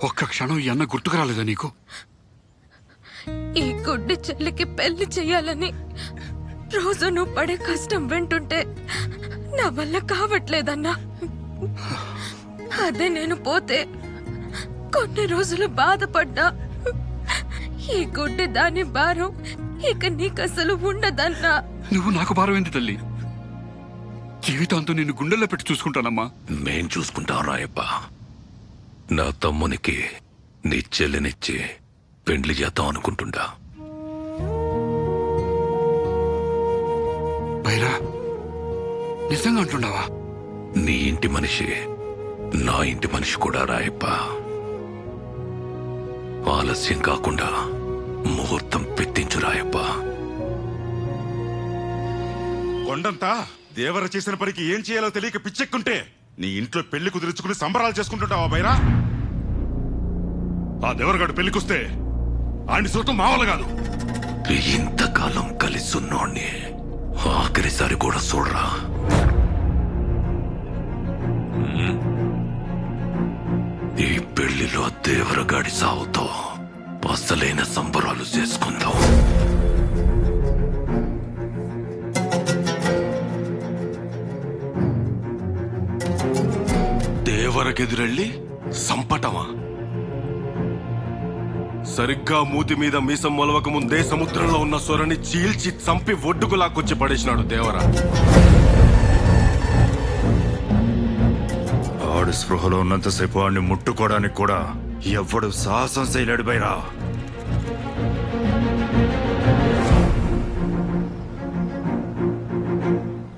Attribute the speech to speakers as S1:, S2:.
S1: ఒక్క క్షణం ఈ అన్న గుర్తుకు రాలేదా నీకు
S2: ఈ గుడ్డి చెల్లికి పెళ్లి చెయ్యాలని రోజు నువ్వు పడే కష్టం వింటుంటే నా వల్ల కావట్లేదన్నా అదే నేను పోతే కొన్ని రోజులు బాధపడ్డా ఈ గుడ్డి దాని భారం ఇక నీకు అసలు ఉండదన్నా
S1: నువ్వు నాకు భారం ఏంది తల్లి జీవితాంతం నిన్ను గుండెల్లో పెట్టి చూసుకుంటానమ్మా
S3: మేం చూసుకుంటాం రాయప్ప నా తమ్మునికి నీ చెల్లినిచ్చి పెండ్లి చేద్దాం అనుకుంటుండా
S1: బైరా నిజంగా అంటున్నావా
S3: నీ ఇంటి మనిషి నా ఇంటి మనిషి కూడా రాయప్ప ఆలస్యం కాకుండా ముహూర్తం పెట్టించు రాయప్ప
S4: కొండంతా దేవర చేసిన పనికి ఏం చేయాలో తెలియక పిచ్చెక్కుంటే నీ ఇంట్లో పెళ్లి కుదుర్చుకుని సంబరాలు చేసుకుంటుంటావా బైరా ఆ దేవరగాడు పెళ్లికొస్తే ఆయన సొంతం మావలు కాదు
S3: ఇంతకాలం కలిసున్నోణ్ణి ఆఖరిసారి కూడా చూడరా హ్మ్? ఈ పెళ్లిలో దేవరగాడి సావుతో అసలైన సంబరాలు చేసుకుందాం
S5: దేవరకెదురెళ్ళి సంపటమా సరిగ్గా మూతి మీద మీసం మొలవక ముందే సముద్రంలో ఉన్న సొరని చీల్చి చంపి ఒడ్డుకు లాక్కొచ్చి పడేసినాడు దేవర
S6: ఆడు స్పృహలో ఉన్నంతసేపు వాడిని ముట్టుకోవడానికి కూడా ఎవ్వడు సాహసం చేయలేడు బైరా